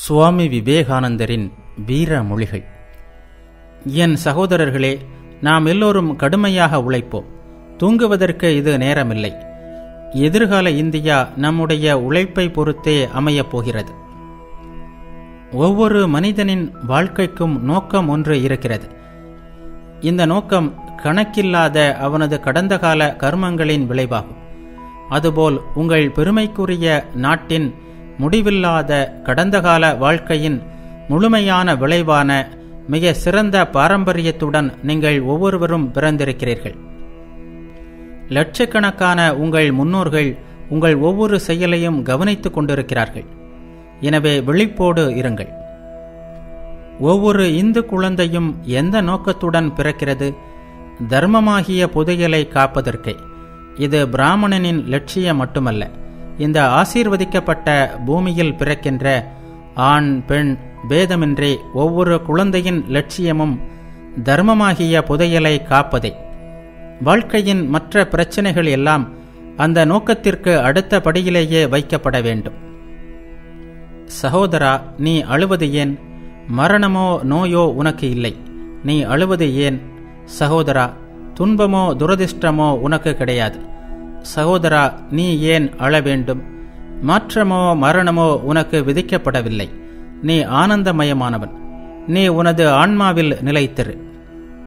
சுவாமி விவேகானந்தரின் வீர மொழிகள் என் சகோதரர்களே நாம் எல்லோரும் கடுமையாக உழைப்போம் தூங்குவதற்கு இது நேரமில்லை எதிர்கால இந்தியா நம்முடைய உழைப்பை பொறுத்தே அமையப் போகிறது ஒவ்வொரு மனிதனின் வாழ்க்கைக்கும் நோக்கம் ஒன்று இருக்கிறது இந்த நோக்கம் கணக்கில்லாத அவனது கடந்த கால கர்மங்களின் விளைவாகும் அதுபோல் உங்கள் பெருமைக்குரிய நாட்டின் முடிவில்லாத கடந்த கால வாழ்க்கையின் முழுமையான விளைவான மிக சிறந்த பாரம்பரியத்துடன் நீங்கள் ஒவ்வொருவரும் பிறந்திருக்கிறீர்கள் லட்சக்கணக்கான உங்கள் முன்னோர்கள் உங்கள் ஒவ்வொரு செயலையும் கவனித்துக் கொண்டிருக்கிறார்கள் எனவே விழிப்போடு இருங்கள் ஒவ்வொரு இந்து குழந்தையும் எந்த நோக்கத்துடன் பிறக்கிறது தர்மமாகிய புதையலை காப்பதற்கே இது பிராமணனின் லட்சியம் மட்டுமல்ல இந்த ஆசீர்வதிக்கப்பட்ட பூமியில் பிறக்கின்ற ஆண் பெண் பேதமின்றி ஒவ்வொரு குழந்தையின் லட்சியமும் தர்மமாகிய புதையலை காப்பதே வாழ்க்கையின் மற்ற பிரச்சனைகள் எல்லாம் அந்த நோக்கத்திற்கு அடுத்த படியிலேயே வைக்கப்பட வேண்டும் சகோதரா நீ அழுவது ஏன் மரணமோ நோயோ உனக்கு இல்லை நீ அழுவது ஏன் சகோதரா துன்பமோ துரதிர்ஷ்டமோ உனக்கு கிடையாது சகோதரா நீ ஏன் அழ வேண்டும் மாற்றமோ மரணமோ உனக்கு விதிக்கப்படவில்லை நீ ஆனந்தமயமானவன் நீ உனது ஆன்மாவில் நிலைத்திரு